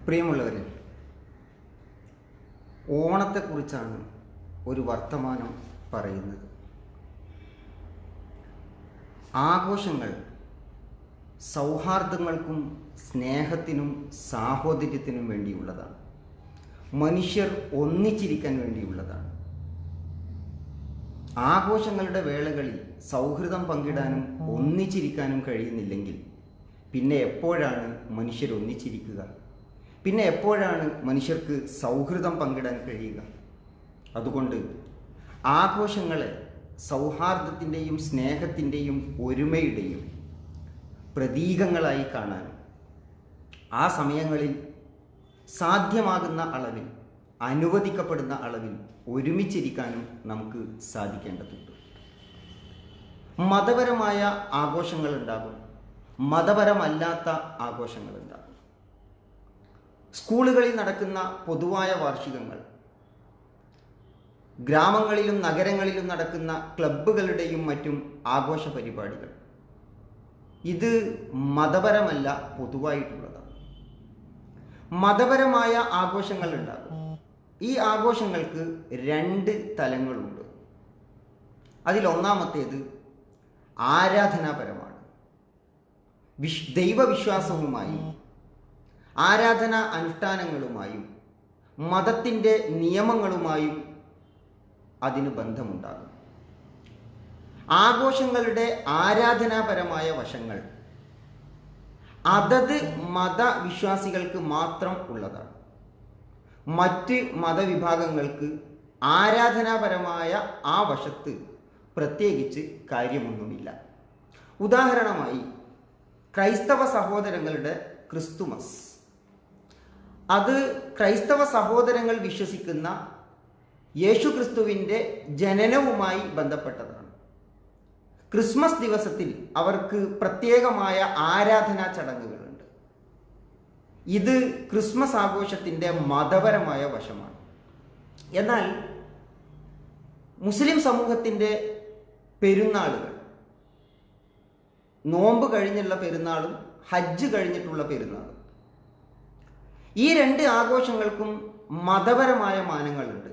പ്രിയമുള്ളവരെ ഓണത്തെക്കുറിച്ചാണ് ഒരു വർത്തമാനം പറയുന്നത് ആഘോഷങ്ങൾ സൗഹാർദ്ദങ്ങൾക്കും സ്നേഹത്തിനും സാഹോദര്യത്തിനും വേണ്ടിയുള്ളതാണ് മനുഷ്യർ ഒന്നിച്ചിരിക്കാൻ വേണ്ടിയുള്ളതാണ് ആഘോഷങ്ങളുടെ വേളകളിൽ സൗഹൃദം പങ്കിടാനും ഒന്നിച്ചിരിക്കാനും കഴിയുന്നില്ലെങ്കിൽ പിന്നെ എപ്പോഴാണ് മനുഷ്യർ ഒന്നിച്ചിരിക്കുക പിന്നെ എപ്പോഴാണ് മനുഷ്യർക്ക് സൗഹൃദം പങ്കിടാൻ കഴിയുക അതുകൊണ്ട് ആഘോഷങ്ങളെ സൗഹാർദ്ദത്തിൻ്റെയും സ്നേഹത്തിൻ്റെയും ഒരുമയുടെയും പ്രതീകങ്ങളായി കാണാനും ആ സമയങ്ങളിൽ സാധ്യമാകുന്ന അളവിൽ അനുവദിക്കപ്പെടുന്ന അളവിൽ ഒരുമിച്ചിരിക്കാനും നമുക്ക് സാധിക്കേണ്ടതുണ്ട് മതപരമായ ആഘോഷങ്ങൾ ഉണ്ടാകും മതപരമല്ലാത്ത ആഘോഷങ്ങൾ ഉണ്ടാകും സ്കൂളുകളിൽ നടക്കുന്ന പൊതുവായ വാർഷികങ്ങൾ ഗ്രാമങ്ങളിലും നഗരങ്ങളിലും നടക്കുന്ന ക്ലബ്ബുകളുടെയും മറ്റും ആഘോഷ പരിപാടികൾ ഇത് മതപരമല്ല പൊതുവായിട്ടുള്ളതാണ് മതപരമായ ആഘോഷങ്ങൾ ഉണ്ടാകും ഈ ആഘോഷങ്ങൾക്ക് രണ്ട് തലങ്ങളുണ്ട് അതിലൊന്നാമത്തേത് ആരാധനാപരമാണ് വിശ് ദൈവവിശ്വാസവുമായും ആരാധന അനുഷ്ഠാനങ്ങളുമായും മതത്തിൻ്റെ നിയമങ്ങളുമായും അതിന് ബന്ധമുണ്ടാകും ആഘോഷങ്ങളുടെ ആരാധനാപരമായ വശങ്ങൾ അതത് മതവിശ്വാസികൾക്ക് മാത്രം ഉള്ളതാണ് മറ്റ് മതവിഭാഗങ്ങൾക്ക് ആരാധനാപരമായ ആ വശത്ത് പ്രത്യേകിച്ച് കാര്യമൊന്നുമില്ല ഉദാഹരണമായി ക്രൈസ്തവ സഹോദരങ്ങളുടെ ക്രിസ്തുമസ് അത് ക്രൈസ്തവ സഹോദരങ്ങൾ വിശ്വസിക്കുന്ന യേശുക്രിസ്തുവിൻ്റെ ജനനവുമായി ബന്ധപ്പെട്ടതാണ് ക്രിസ്മസ് ദിവസത്തിൽ അവർക്ക് പ്രത്യേകമായ ആരാധനാ ചടങ്ങുകളുണ്ട് ഇത് ക്രിസ്മസ് ആഘോഷത്തിൻ്റെ മതപരമായ വശമാണ് എന്നാൽ മുസ്ലിം സമൂഹത്തിൻ്റെ പെരുന്നാളുകൾ നോമ്പ് കഴിഞ്ഞുള്ള പെരുന്നാളും ഹജ്ജ് കഴിഞ്ഞിട്ടുള്ള പെരുന്നാളും ഈ രണ്ട് ആഘോഷങ്ങൾക്കും മതപരമായ മാനങ്ങളുണ്ട്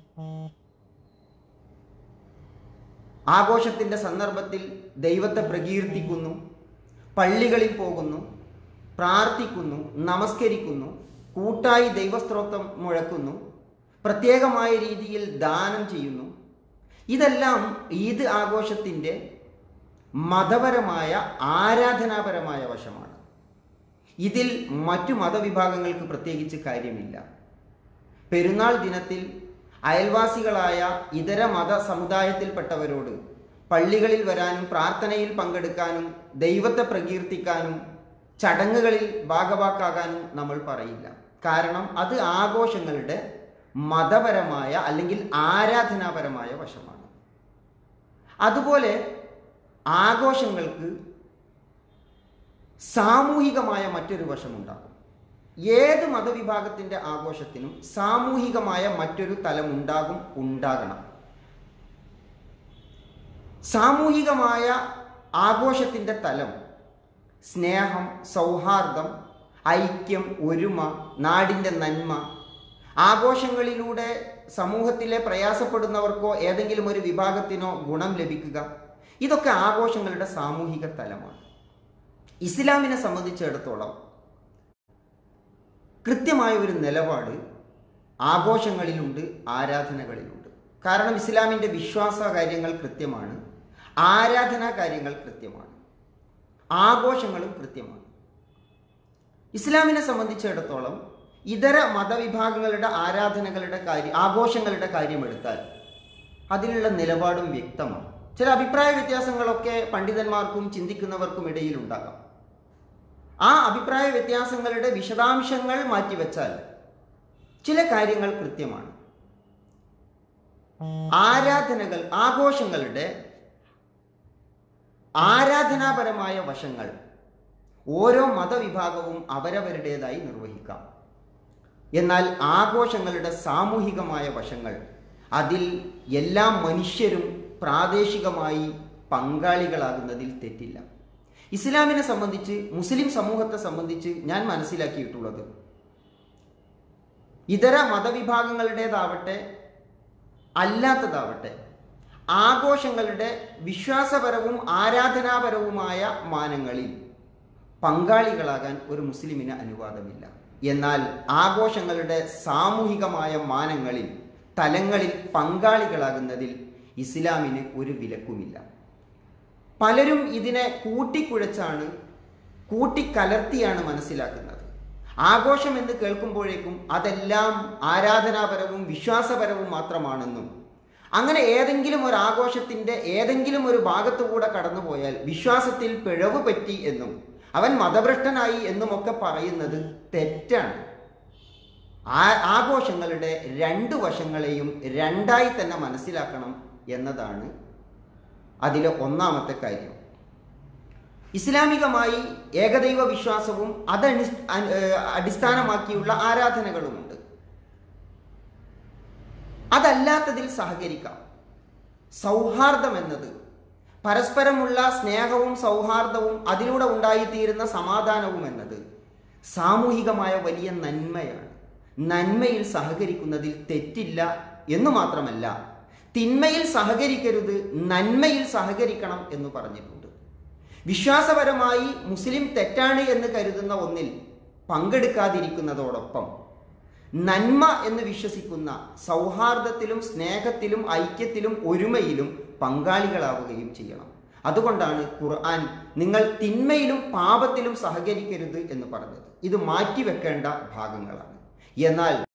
ആഘോഷത്തിൻ്റെ സന്ദർഭത്തിൽ ദൈവത്തെ പ്രകീർത്തിക്കുന്നു പള്ളികളിൽ പോകുന്നു പ്രാർത്ഥിക്കുന്നു നമസ്കരിക്കുന്നു കൂട്ടായി ദൈവസ്ത്രോത്രം മുഴക്കുന്നു പ്രത്യേകമായ രീതിയിൽ ദാനം ചെയ്യുന്നു ഇതെല്ലാം ഈദ് ആഘോഷത്തിൻ്റെ മതപരമായ ആരാധനാപരമായ വശമാണ് ഇതിൽ മറ്റു മതവിഭാഗങ്ങൾക്ക് പ്രത്യേകിച്ച് കാര്യമില്ല പെരുന്നാൾ ദിനത്തിൽ അയൽവാസികളായ ഇതര മത സമുദായത്തിൽപ്പെട്ടവരോട് പള്ളികളിൽ വരാനും പ്രാർത്ഥനയിൽ പങ്കെടുക്കാനും ദൈവത്തെ പ്രകീർത്തിക്കാനും ചടങ്ങുകളിൽ ഭാഗവാക്കാകാനും നമ്മൾ പറയില്ല കാരണം അത് ആഘോഷങ്ങളുടെ മതപരമായ അല്ലെങ്കിൽ ആരാധനാപരമായ വശമാണ് അതുപോലെ ആഘോഷങ്ങൾക്ക് സാമൂഹികമായ മറ്റൊരു വശമുണ്ടാകും ഏത് മതവിഭാഗത്തിൻ്റെ ആഘോഷത്തിനും സാമൂഹികമായ മറ്റൊരു തലം ഉണ്ടാകും ഉണ്ടാകണം സാമൂഹികമായ ആഘോഷത്തിൻ്റെ തലം സ്നേഹം സൗഹാർദ്ദം ഐക്യം ഒരുമ നാടിൻ്റെ നന്മ ആഘോഷങ്ങളിലൂടെ സമൂഹത്തിലെ പ്രയാസപ്പെടുന്നവർക്കോ ഏതെങ്കിലും ഒരു വിഭാഗത്തിനോ ഗുണം ലഭിക്കുക ഇതൊക്കെ ആഘോഷങ്ങളുടെ സാമൂഹിക തലമാണ് ഇസ്ലാമിനെ സംബന്ധിച്ചിടത്തോളം കൃത്യമായ ഒരു നിലപാട് ആഘോഷങ്ങളിലുണ്ട് ആരാധനകളിലുണ്ട് കാരണം ഇസ്ലാമിൻ്റെ വിശ്വാസ കാര്യങ്ങൾ കൃത്യമാണ് ആരാധനാ കാര്യങ്ങൾ കൃത്യമാണ് ആഘോഷങ്ങളും കൃത്യമാണ് ഇസ്ലാമിനെ സംബന്ധിച്ചിടത്തോളം ഇതര മതവിഭാഗങ്ങളുടെ ആരാധനകളുടെ കാര്യം ആഘോഷങ്ങളുടെ കാര്യമെടുത്താൽ അതിലുള്ള നിലപാടും വ്യക്തമാണ് ചില അഭിപ്രായ വ്യത്യാസങ്ങളൊക്കെ പണ്ഡിതന്മാർക്കും ചിന്തിക്കുന്നവർക്കും ഇടയിൽ ഉണ്ടാകാം ആ അഭിപ്രായ വ്യത്യാസങ്ങളുടെ വിശദാംശങ്ങൾ മാറ്റിവെച്ചാൽ ചില കാര്യങ്ങൾ കൃത്യമാണ് ആരാധനകൾ ആഘോഷങ്ങളുടെ ആരാധനാപരമായ വശങ്ങൾ ഓരോ മതവിഭാഗവും അവരവരുടേതായി നിർവഹിക്കാം എന്നാൽ ആഘോഷങ്ങളുടെ സാമൂഹികമായ വശങ്ങൾ അതിൽ എല്ലാ മനുഷ്യരും പ്രാദേശികമായി പങ്കാളികളാകുന്നതിൽ തെറ്റില്ല ഇസ്ലാമിനെ സംബന്ധിച്ച് മുസ്ലിം സമൂഹത്തെ സംബന്ധിച്ച് ഞാൻ മനസ്സിലാക്കിയിട്ടുള്ളത് ഇതര മതവിഭാഗങ്ങളുടേതാവട്ടെ അല്ലാത്തതാവട്ടെ ആഘോഷങ്ങളുടെ വിശ്വാസപരവും ആരാധനാപരവുമായ മാനങ്ങളിൽ പങ്കാളികളാകാൻ ഒരു മുസ്ലിമിന് അനുവാദമില്ല എന്നാൽ ആഘോഷങ്ങളുടെ സാമൂഹികമായ മാനങ്ങളിൽ തലങ്ങളിൽ പങ്കാളികളാകുന്നതിൽ ഇസ്ലാമിന് ഒരു വിലക്കുമില്ല പലരും ഇതിനെ കൂട്ടിക്കുഴച്ചാണ് കൂട്ടിക്കലർത്തിയാണ് മനസ്സിലാക്കുന്നത് ആഘോഷം എന്ന് കേൾക്കുമ്പോഴേക്കും അതെല്ലാം ആരാധനാപരവും വിശ്വാസപരവും മാത്രമാണെന്നും അങ്ങനെ ഏതെങ്കിലും ഒരു ആഘോഷത്തിന്റെ ഏതെങ്കിലും ഒരു ഭാഗത്തുകൂടെ കടന്നുപോയാൽ വിശ്വാസത്തിൽ പിഴവ് പറ്റി എന്നും അവൻ മതഭ്രഷ്ടനായി എന്നുമൊക്കെ പറയുന്നത് തെറ്റാണ് ആ ആഘോഷങ്ങളുടെ രണ്ട് വശങ്ങളെയും രണ്ടായി തന്നെ മനസ്സിലാക്കണം എന്നതാണ് അതിലെ ഒന്നാമത്തെ കാര്യം ഇസ്ലാമികമായി ഏകദൈവ വിശ്വാസവും അതടി അടിസ്ഥാനമാക്കിയുള്ള ആരാധനകളുമുണ്ട് അതല്ലാത്തതിൽ സഹകരിക്കാം സൗഹാർദ്ദം എന്നത് പരസ്പരമുള്ള സ്നേഹവും സൗഹാർദ്ദവും അതിലൂടെ ഉണ്ടായിത്തീരുന്ന സമാധാനവും എന്നത് സാമൂഹികമായ വലിയ നന്മയാണ് നന്മയിൽ സഹകരിക്കുന്നതിൽ തെറ്റില്ല എന്ന് മാത്രമല്ല തിന്മയിൽ സഹകരിക്കരുത് നന്മയിൽ സഹകരിക്കണം എന്ന് പറഞ്ഞിട്ടുണ്ട് വിശ്വാസപരമായി മുസ്ലിം തെറ്റാണ് എന്ന് കരുതുന്ന ഒന്നിൽ പങ്കെടുക്കാതിരിക്കുന്നതോടൊപ്പം നന്മ എന്ന് വിശ്വസിക്കുന്ന സൗഹാർദ്ദത്തിലും സ്നേഹത്തിലും ഐക്യത്തിലും ഒരുമയിലും പങ്കാളികളാവുകയും ചെയ്യണം അതുകൊണ്ടാണ് ഖുർആൻ നിങ്ങൾ തിന്മയിലും പാപത്തിലും സഹകരിക്കരുത് എന്ന് പറഞ്ഞത് ഇത് മാറ്റിവെക്കേണ്ട ഭാഗങ്ങളാണ് എന്നാൽ